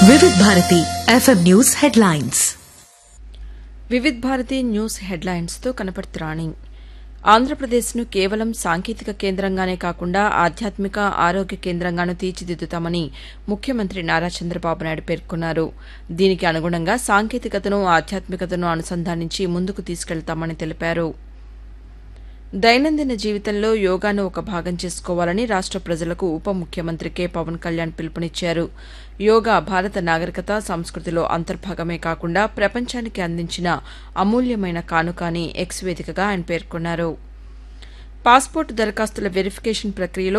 వివిధ Bharati FM news headlines Vividh Bharati news హెడ్లైన్స్తో కనపడుతురాణి ఆంధ్రప్రదేశ్ను కేవలం సాంకేతిక కేంద్రంగానే కాకుండా ఆధ్యాత్మిక ఆరోగ్య కేంద్రంగాను తీర్చిదిద్దుతామని ముఖ్యమంత్రి నారా చంద్రబాబు నాయుడు పేర్కొన్నారు దీనికి అనుగుణంగా సాంకేతికతను ఆధ్యాత్మికతను అనుసంధానించి ముందుకు తీసుకెళ్తామని తెలిపారు దైనందిన జీవితంలో యోగాను ఒక భాగం చేసుకోవాలని రాష్ట ప్రజలకు ఉప ముఖ్యమంత్రి కె పవన్ కళ్యాణ్ పిలుపునిచ్చారు యోగా భారత నాగరికత సంస్కృతిలో అంతర్భాగమే కాకుండా ప్రపంచానికి అందించిన అమూల్యమైన కానుక అని ఎక్స్ వేదికగా ఆయన పేర్కొన్నారు పాస్పోర్టు దరఖాస్తుల వెరిఫికేషన్ ప్రక్రియలో